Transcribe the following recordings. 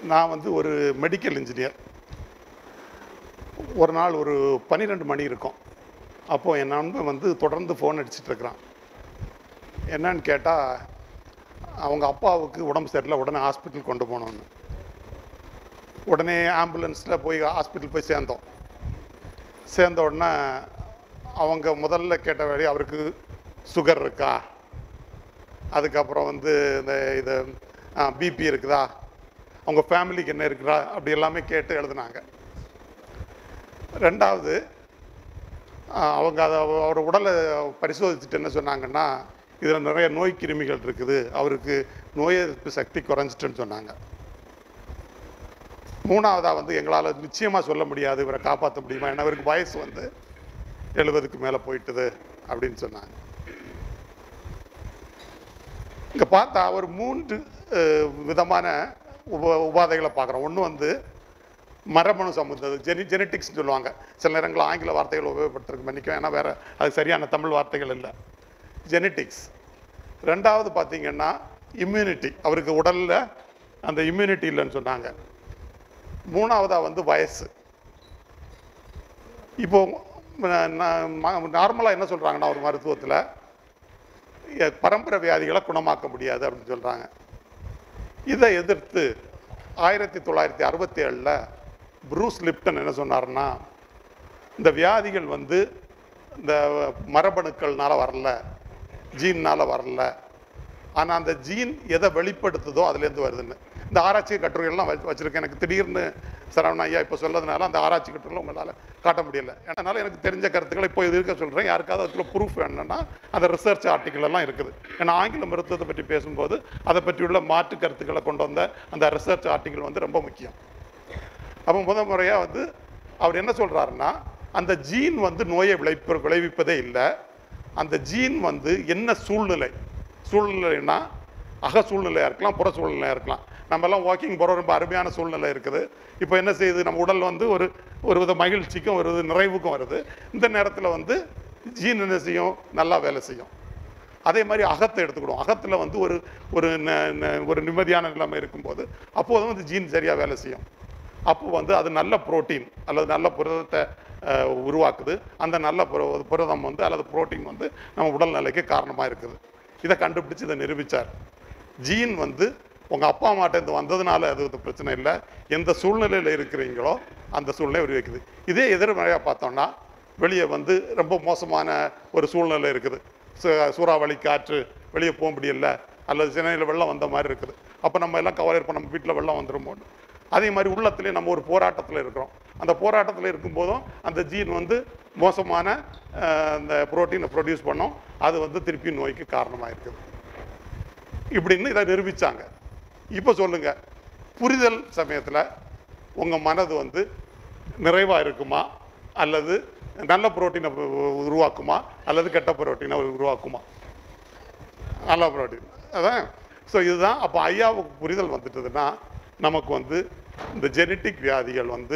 நான் வந்து ஒரு மெடிக்கல் இன்ஜினியர் ஒரு நாள் ஒரு பன்னிரெண்டு மணி இருக்கும் அப்போது என் நண்பன் வந்து தொடர்ந்து ஃபோன் அடிச்சிட்டு இருக்கிறான் என்னன்னு கேட்டால் அவங்க அப்பாவுக்கு உடம்பு சரியில்லை உடனே ஹாஸ்பிட்டல் கொண்டு போகணுன்னு உடனே ஆம்புலன்ஸில் போய் ஹாஸ்பிட்டல் போய் சேர்ந்தோம் சேர்ந்த உடனே அவங்க முதல்ல கேட்ட வேலை அவருக்கு சுகர் இருக்கா அதுக்கப்புறம் வந்து இந்த இது பிபி இருக்குதா அவங்க ஃபேமிலிக்கு என்ன இருக்குதா அப்படி எல்லாமே கேட்டு எழுதுனாங்க ரெண்டாவது ஆஹ் அவங்க அதை அவர் உடலை பரிசோதிச்சுட்டு என்ன சொன்னாங்கன்னா இதில் நிறைய நோய் கிருமிகள் இருக்குது அவருக்கு நோய் எதிர்ப்பு சக்தி குறைஞ்சிட்டுன்னு சொன்னாங்க மூணாவதாக வந்து எங்களால் நிச்சயமாக சொல்ல முடியாது இவரை காப்பாற்ற முடியுமா ஏன்னா இவருக்கு வயசு வந்து எழுபதுக்கு மேலே போயிட்டுது அப்படின்னு சொன்னாங்க இங்கே பார்த்தா ஒரு மூன்று அஹ், விதமான உப உபாதைகளை பார்க்குறோம் ஒன்று வந்து மரபணு சம்மந்தது ஜெனி ஜெனட்டிக்ஸ்னு சொல்லுவாங்க சில நேரங்களில் ஆங்கில வார்த்தைகள் உபயோகப்படுத்துறதுக்கு மன்னிக்கும் ஏன்னா வேறு அது சரியான தமிழ் வார்த்தைகள் இல்லை ஜெனட்டிக்ஸ் ரெண்டாவது பார்த்தீங்கன்னா இம்யூனிட்டி அவருக்கு உடலில் அந்த இம்யூனிட்டி இல்லைன்னு சொன்னாங்க மூணாவதாக வந்து வயசு இப்போ நார்மலாக என்ன சொல்கிறாங்கன்னா ஒரு மருத்துவத்தில் எ- பரம்பரை வியாதிகளை குணமாக்க முடியாது அப்படின்னு சொல்கிறாங்க இதை எதிர்த்து ஆயிரத்தி தொள்ளாயிரத்தி அறுபத்தி ஏழில் ப்ரூஸ் லிப்டன் என்ன சொன்னார்னா இந்த வியாதிகள் வந்து இந்த மரபணுக்கள்னால வரல ஜீன்னால வரல ஆனால் அந்த ஜீன் எதை வெளிப்படுத்துதோ அதுலேருந்து வருதுன்னு இந்த ஆராய்ச்சி கட்டுரைகள்லாம் வச்சு வச்சுருக்கேன் எனக்கு திடீர்னு சரவண ஐயா இப்போ சொல்லதுனால அந்த ஆராய்ச்சி கட்டுரைகள் உங்களால் காட்ட முடியல அதனால் எனக்கு தெரிஞ்ச கருத்துக்களை இப்போ இது இருக்க சொல்கிறேன் யாருக்காவது அதுக்குள்ள ப்ரூஃப் வேணும்னா அந்த ரிசர்ச் ஆர்டிக்கல் எல்லாம் இருக்குது ஏன்னா ஆங்கில மருத்துவத்தை பற்றி பேசும்போது அதை பற்றியுள்ள மாற்று கருத்துக்களை கொண்டு வந்த அந்த ரிசர்ச் ஆர்டிக்கல் வந்து ரொம்ப முக்கியம் அப்போ முத முறையாக வந்து அவர் என்ன சொல்கிறாருன்னா அந்த ஜீன் வந்து நோயை விளைப்ப விளைவிப்பதே இல்லை அந்த ஜீன் வந்து என்ன சூழ்நிலை சூழ்நிலைன்னா அக சூழ்நிலையாக இருக்கலாம் புற சூழ்நிலையாக இருக்கலாம் நம்ம எல்லாம் வாக்கிங் போகிற ரொம்ப அருமையான சூழ்நிலை இருக்குது இப்போ என்ன செய்யுது நம்ம உடல் வந்து ஒரு ஒரு வித மகிழ்ச்சிக்கும் ஒரு வித நிறைவுக்கும் வருது இந்த நேரத்தில் வந்து ஜீன் என்ன செய்யும் நல்லா வேலை செய்யும் அதே மாதிரி அகத்தை எடுத்துக்கிடும் அகத்தில் வந்து ஒரு ஒரு ந- ந- ஒரு நிம்மதியான நிலைமை இருக்கும்போது அப்போது வந்து ஜீன் சரியாக வேலை செய்யும் அப்போ வந்து அது நல்ல புரோட்டீன் அல்லது நல்ல புரதத்தை அஹ், உருவாக்குது அந்த நல்ல புர- புரதம் வந்து அல்லது புரோட்டீன் வந்து நம்ம உடல்நிலைக்கு காரணமாக இருக்குது இதை கண்டுபிடிச்சு இதை நிரூபித்தார் ஜீன் வந்து உங்கள் அப்பா அம்மாட்டேருந்து வந்ததுனால அது ஒரு பிரச்சனை இல்லை எந்த சூழ்நிலையில் இருக்கிறீங்களோ அந்த சூழ்நிலை உருவாக்குது இதே எதிர்மறையாக பார்த்தோம்னா வெளியே வந்து ரொம்ப மோசமான ஒரு சூழ்நிலை இருக்குது சு- சூறாவளி காற்று வெளியே போக முடியல அல்லது சென்னையில் வெள்ளம் வந்த மாதிரி இருக்குது அப்போ நம்ம எல்லாம் கவலை இருப்போம் நம்ம வீட்டில் வெள்ளம் வந்துருமோன்னு அதே மாதிரி உள்ளத்துலேயே நம்ம ஒரு போராட்டத்தில் இருக்கிறோம் அந்த போராட்டத்தில் இருக்கும்போதும் அந்த ஜீன் வந்து மோசமான அஹ், அந்த புரோட்டீனை ப்ரொடியூஸ் பண்ணோம் அது வந்து திருப்பி நோய்க்கு காரணமாக இருக்குது இப்படின்னு இதை நிரூபிச்சாங்க இப்போ சொல்லுங்க புரிதல் சமயத்தில் உங்கள் மனது வந்து நிறைவாக இருக்குமா அல்லது நல்ல புரோட்டீனை உருவாக்குமா அல்லது கெட்ட புரோட்டீனை உருவாக்குமா நல்ல புரோட்டீன் அதான் ஸோ இதுதான் அப்போ ஐயாவுக்கு புரிதல் வந்துட்டதுன்னா நமக்கு வந்து இந்த ஜெனட்டிக் வியாதிகள் வந்து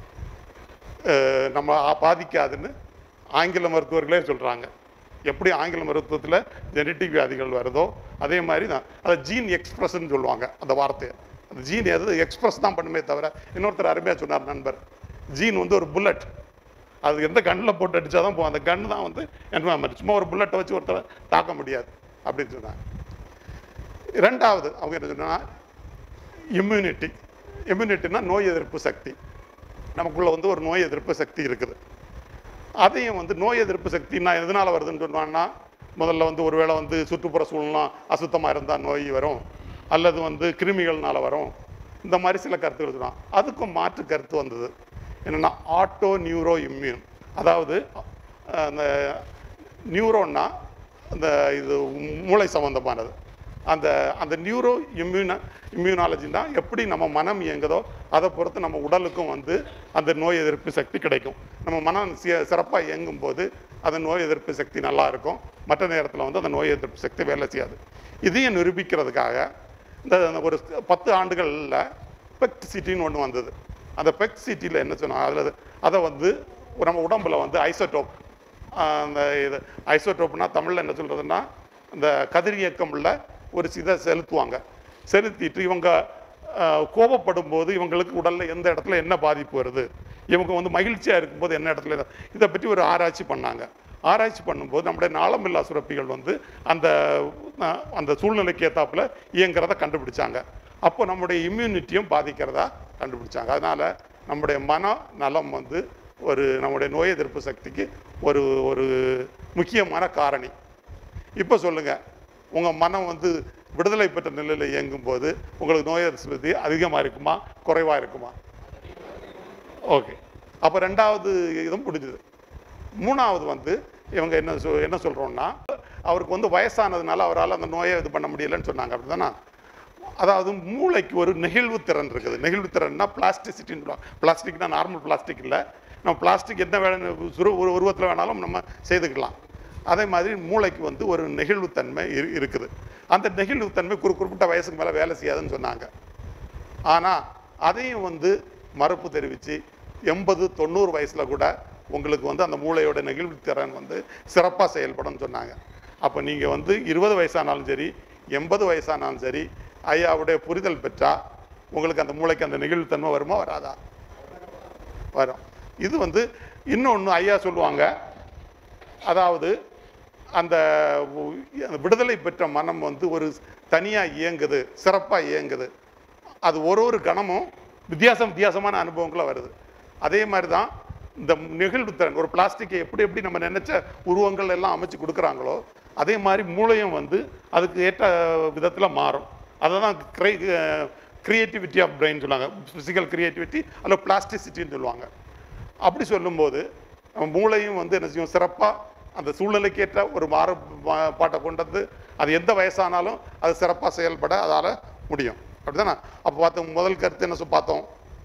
அஹ், நம்ம ஆ- பாதிக்காதுன்னு ஆங்கில மருத்துவர்களே சொல்கிறாங்க எப்படி ஆங்கில மருத்துவத்தில் ஜெனட்டிக் வியாதிகள் வருதோ அதே மாதிரி தான் அதை ஜீன் எக்ஸ்பிரஸ்ன்னு சொல்லுவாங்க அந்த வார்த்தையை அந்த ஜீன் எது எக்ஸ்பிரஸ் தான் பண்ணுமே தவிர இன்னொருத்தர் அருமையாக சொன்னார் நண்பர் ஜீன் வந்து ஒரு புல்லட் அது எந்த கண்ணில் போட்டு அடிச்சா தான் போகும் அந்த கன் தான் வந்து என்வாயன்மெண்ட் சும்மா ஒரு புல்லட்டை வச்சு ஒருத்தரை தாக்க முடியாது அப்படின்னு சொன்னாங்க இரண்டாவது அவங்க என்ன சொன்னா இம்யூனிட்டி இம்யூனிட்டினா நோய் எதிர்ப்பு சக்தி நமக்குள்ள வந்து ஒரு நோய் எதிர்ப்பு சக்தி இருக்குது அதையும் வந்து நோய் எதிர்ப்பு சக்தினா எதனால் வருதுன்னு சொன்னான்னா முதல்ல வந்து ஒருவேளை வந்து சுற்றுப்புற சூழ்நிலை அசுத்தமாக இருந்தால் நோய் வரும் அல்லது வந்து கிருமிகள்னால வரும் இந்த மாதிரி சில கருத்துக்கள் சொல்லுவாங்க அதுக்கும் மாற்று கருத்து வந்தது என்னென்னா ஆட்டோ நியூரோ இம்யூன் அதாவது அஹ், அந்த நியூரோன்னா அந்த இது மூளை சம்பந்தமானது அந்த அந்த நியூரோ இம்யூன இம்யூனாலஜினா எப்படி நம்ம மனம் இயங்குதோ அதை பொறுத்து நம்ம உடலுக்கும் வந்து அந்த நோய் எதிர்ப்பு சக்தி கிடைக்கும் நம்ம மனம் சிறப்பாக இயங்கும் போது அந்த நோய் எதிர்ப்பு சக்தி நல்லா இருக்கும் மற்ற நேரத்தில் வந்து அந்த நோய் எதிர்ப்பு சக்தி வேலை செய்யாது இதையும் நிரூபிக்கிறதுக்காக இந்த இந்த ஒரு பத்து ஆண்டுகளில் பெக்ட் சிட்டின்னு ஒன்று வந்தது அந்த பெக்ட் சிட்டியில் என்ன சொன்னாங்க அதில் அதை வந்து நம்ம உடம்புல வந்து ஐசோடோப் அந்த இது ஐசோடோப்னா தமிழில் என்ன சொல்கிறதுன்னா இந்த கதிரியக்கம் உள்ள ஒரு இதை செலுத்துவாங்க செலுத்திட்டு இவங்க அஹ், கோபப்படும் போது இவங்களுக்கு உடல்ல எந்த இடத்துல என்ன பாதிப்பு வருது இவங்க வந்து மகிழ்ச்சியா இருக்கும்போது என்ன இடத்துல இது- இதை பற்றி ஒரு ஆராய்ச்சி பண்ணாங்க ஆராய்ச்சி பண்ணும்போது நம்முடைய நாளமில்லா சுரப்பிகள் வந்து அந்த அஹ், அந்த சூழ்நிலைக்கு ஏத்தாப்புல இயங்குறத கண்டுபிடிச்சாங்க அப்போ நம்முடைய இம்யூனிட்டியும் பாதிக்கிறதா கண்டுபிடிச்சாங்க அதனால நம்முடைய மன நலம் வந்து ஒரு நம்முடைய நோய் எதிர்ப்பு சக்திக்கு ஒரு ஒரு முக்கியமான காரணி இப்போ சொல்லுங்க உங்க மனம் வந்து விடுதலை பெற்ற நிலையில் இயங்கும் போது உங்களுக்கு நோய் எதிர்ப்பு சக்தி அதிகமாக இருக்குமா குறைவா இருக்குமா ஓகே அப்போ ரெண்டாவது இதுவும் முடிஞ்சுது மூணாவது வந்து இவங்க என்ன சொல் என்ன சொல்கிறோம்னா அவருக்கு வந்து வயசானதுனால அவரால் அந்த நோயை இது பண்ண முடியலன்னு சொன்னாங்க அப்படிதானே அதாவது மூளைக்கு ஒரு நெகிழ்வு திறன் இருக்குது நெகிழ்வு திறன்னா பிளாஸ்டிசிட்டின்னு சொல்லுவாங்க பிளாஸ்டிக்னா நார்மல் பிளாஸ்டிக் இல்லை நம்ம பிளாஸ்டிக் எந்த வேலை சுரு ஒரு உருவத்தில் வேணாலும் நம்ம செய்துக்கலாம் அதே மாதிரி மூளைக்கு வந்து ஒரு நெகிழ்வுத்தன்மை இரு இருக்குது அந்த நெகிழ்வுத்தன்மை ஒரு குறிப்பிட்ட வயசுக்கு மேலே வேலை செய்யாதுன்னு சொன்னாங்க ஆனால் அதையும் வந்து மறுப்பு தெரிவித்து எண்பது தொண்ணூறு வயசில் கூட உங்களுக்கு வந்து அந்த மூளையோட நெகிழ்வுத்திறன் வந்து சிறப்பாக செயல்படும்னு சொன்னாங்க அப்போ நீங்கள் வந்து இருபது வயசானாலும் சரி எண்பது வயசானாலும் சரி ஐயாவுடைய புரிதல் பெற்றா உங்களுக்கு அந்த மூளைக்கு அந்த நெகிழ்வுத்தன்மை வருமா வராதா வரும் இது வந்து இன்னொன்று ஐயா சொல்லுவாங்க அதாவது அந்த உ- அந்த விடுதலை பெற்ற மனம் வந்து ஒரு தனியாக இயங்குது சிறப்பாக இயங்குது அது ஒரு ஒரு கணமும் வித்தியாசம் வித்தியாசமான அனுபவங்கள வருது அதே மாதிரி தான் இந்த நெகிழ்வுத்திறன் ஒரு பிளாஸ்டிக்கை எப்படி எப்படி நம்ம நினைச்ச உருவங்கள் எல்லாம் அமைச்சு கொடுக்குறாங்களோ அதே மாதிரி மூளையும் வந்து அதுக்கு ஏற்ற விதத்தில் மாறும் அதை தான் கிரை கிரியேட்டிவிட்டி ஆஃப் பிரெயின் சொல்லுவாங்க ஃபிசிக்கல் கிரியேட்டிவிட்டி அல்ல பிளாஸ்டிசிட்டின்னு சொல்லுவாங்க அப்படி சொல்லும்போது நம்ம மூளையும் வந்து என்ன செய்யும் சிறப்பாக அந்த சூழ்நிலைக்கேற்ற ஒரு மாறு மா- பாட்டை கொண்டு வந்து அது எந்த வயசானாலும் அது சிறப்பாக செயல்பட அதால் முடியும் அப்படிதானே அப்போ பார்த்தோம் முதல் கருத்து என்ன சொ- பார்த்தோம்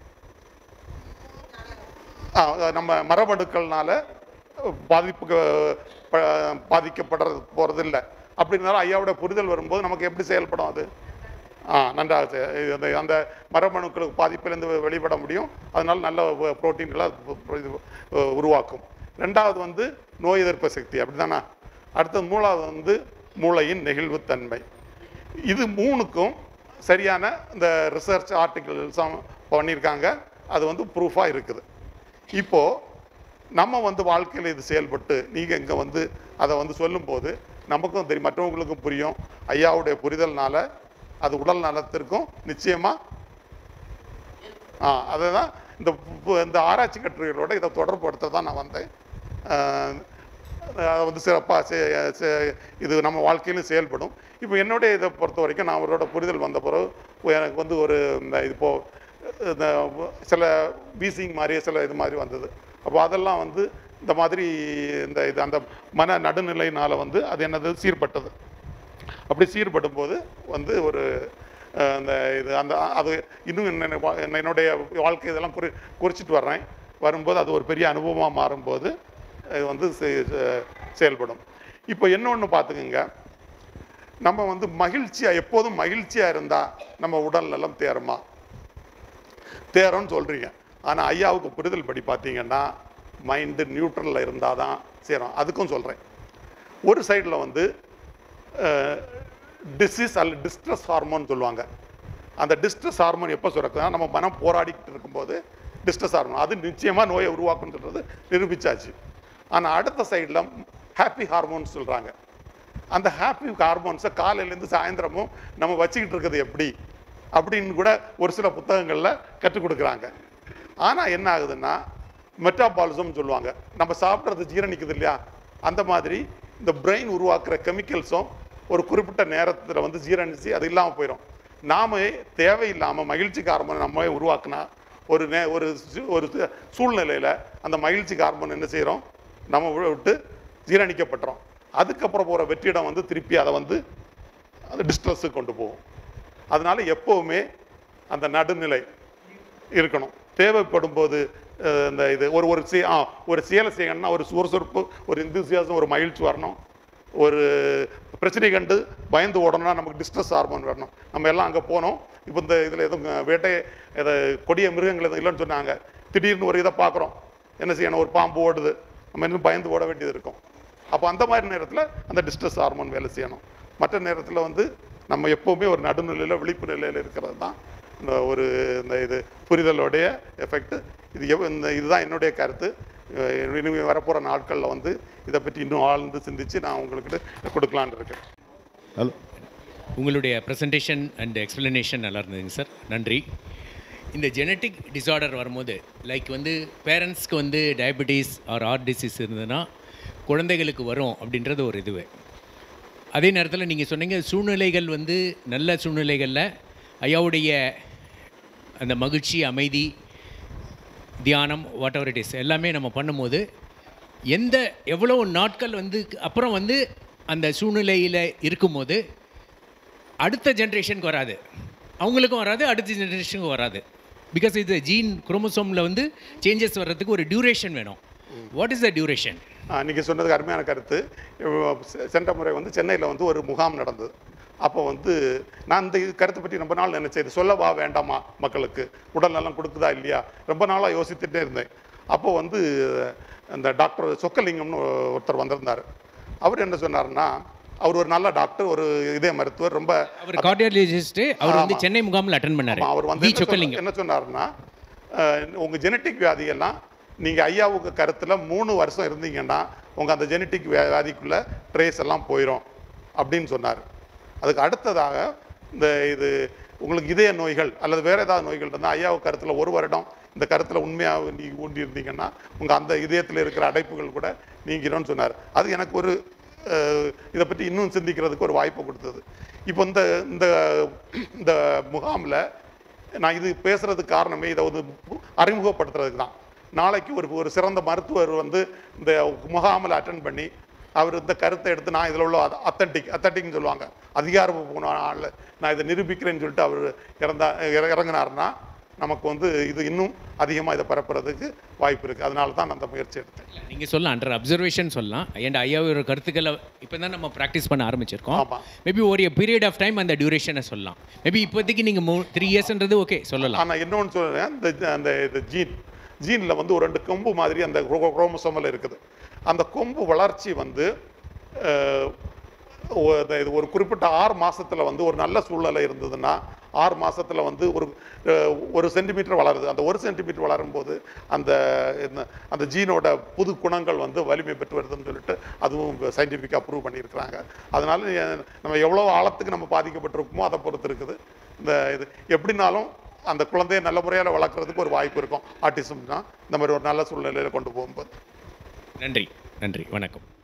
ஆ, நம்ம மரபணுக்கள்னால பாதிப்புக்கு ப- பாதிக்கப்படுறது போகிறது இல்லை அப்படின்னாலும் ஐயாவோட புரிதல் வரும்போது நமக்கு எப்படி செயல்படும் அது ஆ நன்றாக செ- இது அந்த அந்த மரபணுக்களுக்கு பாதிப்பிலிருந்து வெ- வெளிப்பட முடியும் அதனால நல்ல புரோட்டீன்களை இது அஹ், உருவாக்கும் ரெண்டாவது வந்து நோய் எதிர்ப்பு சக்தி அப்படிதானே அடுத்தது மூணாவது வந்து மூளையின் நெகிழ்வுத்தன்மை இது மூணுக்கும் சரியான இந்த ரிசர்ச் ஆர்டிகிள்ஸ் பண்ணியிருக்காங்க அது வந்து ப்ரூஃபாக இருக்குது இப்போ நம்ம வந்து வாழ்க்கையில் இது செயல்பட்டு நீங்கள் இங்கே வந்து அதை வந்து சொல்லும்போது நமக்கும் தெரியும் மற்றவங்களுக்கும் புரியும் ஐயாவுடைய புரிதல்னால அது உடல் நலத்திற்கும் நிச்சயமா ஆ அதை தான் இந்த பு- பு- இந்த ஆராய்ச்சி கட்டுரைகளோட இதை தொடர்புபடுத்த தான் நான் வந்தேன் ஆஹ் அதை வந்து சிறப்பாக இது நம்ம வாழ்க்கையிலும் செயல்படும் இப்போ என்னுடைய இதை பொறுத்த வரைக்கும் நான் அவரோட புரிதல் வந்த பிறகு எனக்கு வந்து ஒரு இந்த இப்போ இந்த சில வீசிங் மாதிரியே சில இது மாதிரி வந்தது அப்போ அதெல்லாம் வந்து இந்த மாதிரி இந்த இது அந்த மன நடுநிலையினால வந்து அது என்னது சீர்பட்டது அப்படி சீர்படும் போது வந்து ஒரு அஹ், அந்த இது அந்த அது இன்னும் என்ன- வா- என்னுடைய வாழ்க்கை இதெல்லாம் குறி குறிச்சிட்டு வர்றேன் வரும்போது அது ஒரு பெரிய அனுபவமாக மாறும்போது இது வந்து செ- செ- செயல்படும் இப்போ இன்னொன்று பார்த்துக்குங்க நம்ம வந்து மகிழ்ச்சியாக எப்போதும் மகிழ்ச்சியாக இருந்தால் நம்ம உடல் நலம் தேருமா தேரும்னு சொல்கிறீங்க ஆனால் ஐயாவுக்கு புரிதல் படி பார்த்தீங்கன்னா மைண்டு நியூட்ரலில் இருந்தால் தான் சேரும் அதுக்கும் சொல்கிறேன் ஒரு சைடில் வந்து டிசீஸ் அல்ல டிஸ்ட்ரெஸ் ஹார்மோன் சொல்லுவாங்க அந்த டிஸ்ட்ரெஸ் ஹார்மோன் எப்போ சுரக்குதுன்னா நம்ம மனம் போராடிக்கிட்டு இருக்கும்போது டிஸ்ட்ரெஸ் ஹார்மோன் அது நிச்சயமாக நோயை உருவாக்கும்னு சொல்கிறது நிரூபிச்சாச்சு ஆனால் அடுத்த சைடில் ஹாப்பி ஹார்மோன்ஸ் சொல்கிறாங்க அந்த ஹாப்பி ஹார்மோன்ஸை காலையிலேருந்து சாயந்தரமும் நம்ம வச்சுக்கிட்டு இருக்கிறது எப்படி அப்படின்னு கூட ஒரு சில புத்தகங்களில் கற்றுக் கொடுக்குறாங்க ஆனால் என்ன ஆகுதுன்னா மெட்டாபாலிசம் சொல்லுவாங்க நம்ம சாப்பிட்றது ஜீரணிக்குது இல்லையா அந்த மாதிரி இந்த பிரெயின் உருவாக்குற கெமிக்கல்ஸும் ஒரு குறிப்பிட்ட நேரத்தில் வந்து ஜீரணிச்சு அது இல்லாமல் போயிடும் நாம தேவையில்லாமல் மகிழ்ச்சிக்கு ஹார்மோனை நம்மளே உருவாக்குனா ஒரு நே ஒரு சு- ஒரு சு- சூழ்நிலையில் அந்த மகிழ்ச்சிக்கு ஹார்மோன் என்ன செய்கிறோம் நம்ம வி- விட்டு ஜீரணிக்கப்பட்டுறோம் அதுக்கப்புறம் போகிற வெற்றிடம் வந்து திருப்பி அதை வந்து அது டிஸ்ட்ரெஸ்ஸுக்கு கொண்டு போகும் அதனால எப்போவுமே அந்த நடுநிலை இருக்கணும் தேவைப்படும் போது அஹ், இந்த இது ஒரு ஒரு செய் ஆ ஒரு செயலை செய்யணும்னா ஒரு சுறுசுறுப்பு ஒரு இந்துசியாசம் ஒரு மகிழ்ச்சி வரணும் ஒரு பிரச்சனை கண்டு பயந்து ஓடணும்னா நமக்கு டிஸ்ட்ரெஸ் ஹார்மோன் வரணும் நம்ம எல்லாம் அங்கே போனோம் இப்போ இந்த இதில் எதுவும் வேட்டை இதை கொடிய மிருகங்கள் எதுவும் இல்லைன்னு சொன்னாங்க திடீர்னு ஒரு இதை பார்க்குறோம் என்ன செய்யணும் ஒரு பாம்பு ஓடுது நம்ம இன்னும் பயந்து ஓட வேண்டியது இருக்கும் அப்போ அந்த மாதிரி நேரத்தில் அந்த டிஸ்ட்ரெஸ் ஹார்மோன் வேலை செய்யணும் மற்ற நேரத்தில் வந்து நம்ம எப்போவுமே ஒரு நடுநிலையில் விழிப்பு நிலையில் இருக்கிறது தான் இந்த ஒரு இந்த இது புரிதலோடைய எஃபெக்ட் இது எவ் இந்த இதுதான் என்னுடைய கருத்து அஹ் இனிமே வரப்போகிற நாட்களில் வந்து இதை பற்றி இன்னும் ஆழ்ந்து சிந்திச்சு நான் உங்களுக்கு கொடுக்கலான்னு இருக்கேன் ஹலோ உங்களுடைய ப்ரெசன்டேஷன் அண்ட் எக்ஸ்ப்ளனேஷன் நல்லா இருந்ததுங்க சார் நன்றி இந்த ஜெனட்டிக் டிசார்டர் வரும்போது லைக் வந்து பேரண்ட்ஸ்க்கு வந்து டயபெட்டிஸ் ஆர் ஹார்ட் டிசீஸ் இருந்ததுன்னா குழந்தைகளுக்கு வரும் அப்படின்றது ஒரு இதுவே அதே நேரத்தில் நீங்கள் சொன்னீங்க சூழ்நிலைகள் வந்து நல்ல சூழ்நிலைகளில் ஐயாவுடைய அந்த மகிழ்ச்சி அமைதி தியானம் வாட் எவர் இட் இஸ் எல்லாமே நம்ம பண்ணும்போது எந்த எவ்வளோ நாட்கள் வந்து அப்புறம் வந்து அந்த சூழ்நிலையில் இருக்கும்போது அடுத்த ஜென்ரேஷனுக்கு வராது அவங்களுக்கும் வராது அடுத்த ஜென்ரேஷனுக்கும் வராது பிகாஸ் இது ஜீன் குரோமோசோமில் வந்து சேஞ்சஸ் வர்றதுக்கு ஒரு டியூரேஷன் வேணும் வாட் இஸ் த டியூரேஷன் நீங்கள் சொன்னதுக்கு அருமையான கருத்து இவ் செ- சென்ற முறை வந்து சென்னையில் வந்து ஒரு முகாம் நடந்தது அப்போ வந்து நான் இந்த இது கருத்தை பற்றி ரொம்ப நாள் நினைச்சேன் இது சொல்லவா வேண்டாமா மக்களுக்கு உடல் நலம் கொடுக்குதா இல்லையா ரொம்ப நாளாக யோசித்துட்டே இருந்தேன் அப்போ வந்து அந்த டாக்டர் சொக்கலிங்கம்னு ஒருத்தர் வந்திருந்தார் அவர் என்ன சொன்னார்னா அவர் ஒரு நல்ல டாக்டர் ஒரு இதய மருத்துவர் ரொம்ப அவர் கார்டியாலஜிஸ்ட்டு அவர் வந்து ஆமா. சென்னை முகாமில் அட்டன் பண்ணார் ஆமா, அவர் வந்து வி என்ன சொன்ன- சொக்கலிங்கம் என்ன சொன்னாருன்னா அஹ், உங்க ஜெனட்டிக் வியாதியெல்லாம் நீங்க ஐயாவுக்கு கருத்துல மூணு வருஷம் இருந்தீங்கன்னா உங்க அந்த ஜெனட்டிக் வியாதிக்குள்ள ட்ரேஸ் எல்லாம் போயிடும் அப்படின்னு சொன்னார் அதுக்கு அடுத்ததாக இந்த இது உங்களுக்கு இதய நோய்கள் அல்லது வேற ஏதாவது நோய்கள் இருந்தால் ஐயாவுக்கு கருத்துல ஒரு வருடம் இந்த கருத்துல உண்மையாக நீ ஊண்டி இருந்தீங்கன்னா உங்க அந்த இதயத்தில் இருக்கிற அடைப்புகள் கூட நீங்கிடும்னு சொன்னார் அது எனக்கு ஒரு அஹ், இதை பற்றி இன்னும் சிந்திக்கிறதுக்கு ஒரு வாய்ப்பு கொடுத்தது இப்போ இந்த இந்த இந்த முகாமில் நான் இது பேசுறதுக்கு காரணமே இதை வந்து அறிமுகப்படுத்துறதுக்கு தான் நாளைக்கு ஒரு ஒரு சிறந்த மருத்துவர் வந்து இந்த முகாமில் அட்டன் பண்ணி அவர் இந்த கருத்தை எடுத்து நான் இதில் உள்ள அத்தன்டிக் அத்தன்டிக்னு சொல்லுவாங்க அதிகாரப்பூர்வ ஆள் நான் இதை நிரூபிக்கிறேன்னு சொல்லிட்டு அவர் இறந்தா இற- இறங்குனாருன்னா நமக்கு வந்து இது இன்னும் அதிகமாக இதை பரப்புறதுக்கு வாய்ப்பு இருக்குது அதனால தான் நான் அந்த முயற்சி எடுத்தேன் நீங்கள் சொல்லலாம் அண்டர் அப்சர்வேஷன் சொல்லலாம் அண்ட் ஐயாவோட கருத்துக்களை இப்போ தான் நம்ம ப்ராக்டிஸ் பண்ண ஆரம்பிச்சிருக்கோம் ஆமா. மேபி ஒரு பீரியட் ஆஃப் டைம் அந்த டியூரேஷனை சொல்லலாம் மேபி இப்போதைக்கு நீங்கள் மூ த்ரீ இயர்ஸ்ன்றது ஓகே சொல்லலாம் ஆனால் இன்னொன்று சொல்கிறேன் இந்த அந்த இது ஜீன் ஜீனில் வந்து ஒரு ரெண்டு கொம்பு மாதிரி அந்த குரோமோசோமில் இருக்குது அந்த கொம்பு வளர்ச்சி வந்து அஹ், ஒ- இந்த இது ஒரு குறிப்பிட்ட ஆறு மாசத்துல வந்து ஒரு நல்ல சூழ்நிலை இருந்ததுன்னா ஆறு மாசத்துல வந்து ஒரு அஹ், ஒரு சென்டிமீட்டர் வளருது அந்த ஒரு சென்டிமீட்டர் வளரும் போது அந்த இந்த- அந்த ஜீனோட புது குணங்கள் வந்து வலிமை பெற்று வருதுன்னு சொல்லிட்டு அதுவும் சயின்டிஃபிக்காக ப்ரூவ் பண்ணியிருக்கிறாங்க அதனால அஹ், நம்ம எவ்வளோ ஆழத்துக்கு நம்ம பாதிக்கப்பட்டிருக்கோமோ அதை பொறுத்து இருக்குது இந்த இது எப்படினாலும் அந்த குழந்தையை நல்ல முறையில் வளர்க்குறதுக்கு ஒரு வாய்ப்பு இருக்கும் ஆட்டிசம்னா இந்த மாதிரி ஒரு நல்ல சூழ்நிலையில் கொண்டு போகும்போது நன்றி நன்றி வணக்கம்